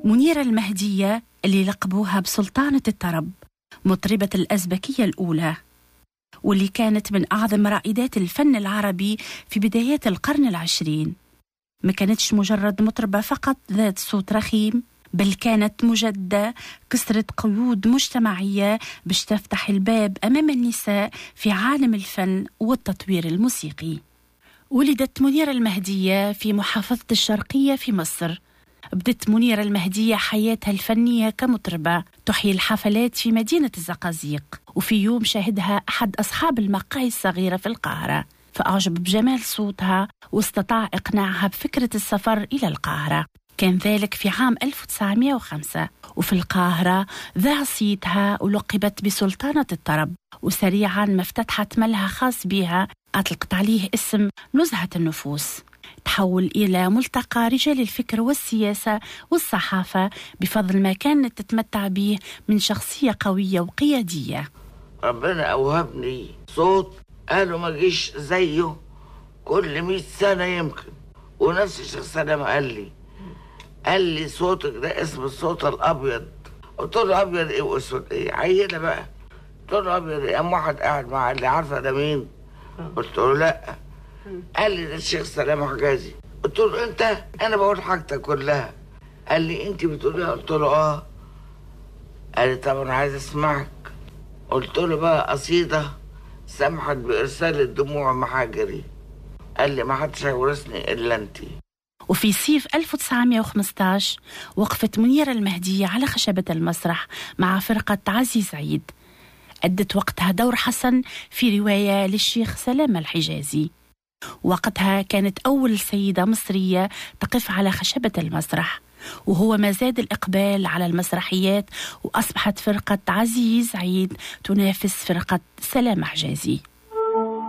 منيرة المهدية اللي لقبوها بسلطانة الطرب مطربة الأزبكية الأولى واللي كانت من أعظم رائدات الفن العربي في بدايات القرن العشرين ما كانتش مجرد مطربة فقط ذات صوت رخيم بل كانت مجدة كسرت قيود مجتمعية باش تفتح الباب أمام النساء في عالم الفن والتطوير الموسيقي ولدت منيرة المهدية في محافظة الشرقية في مصر بدت منيرة المهدية حياتها الفنية كمطربة تحيي الحفلات في مدينة الزقازيق وفي يوم شاهدها أحد أصحاب المقاهي الصغيرة في القاهرة فأعجب بجمال صوتها واستطاع إقناعها بفكرة السفر إلى القاهرة كان ذلك في عام 1905 وفي القاهرة ذاع صيتها ولقبت بسلطانة الطرب وسريعا ما افتتحت ملهى خاص بها أطلقت عليه اسم نزهة النفوس تحول إلى ملتقى رجال الفكر والسياسة والصحافة بفضل ما كانت تتمتع به من شخصية قوية وقيادية ربنا أوهبني صوت قالوا ما جيش زيه كل مئة سنة يمكن ونفس الشيخ سلام قال لي قال لي صوتك ده اسم الصوت الأبيض قلت له أبيض إيه وأسود إيه عينة بقى قلت له أبيض إيه قام واحد قاعد مع اللي عارفة ده مين قلت له لأ قال لي ده الشيخ سلام حجازي قلت له انت انا بقول حاجتك كلها قال لي انت بتقوليها قلت له اه قال لي طب انا عايز اسمعك قلت له بقى قصيده سمحت بارسال الدموع محاجري قال لي ما حدش هيورثني الا انت وفي صيف 1915 وقفت منيرة المهدية على خشبة المسرح مع فرقة عزيز عيد أدت وقتها دور حسن في رواية للشيخ سلام الحجازي وقتها كانت أول سيدة مصرية تقف على خشبة المسرح وهو ما زاد الإقبال على المسرحيات وأصبحت فرقة عزيز عيد تنافس فرقة سلام حجازي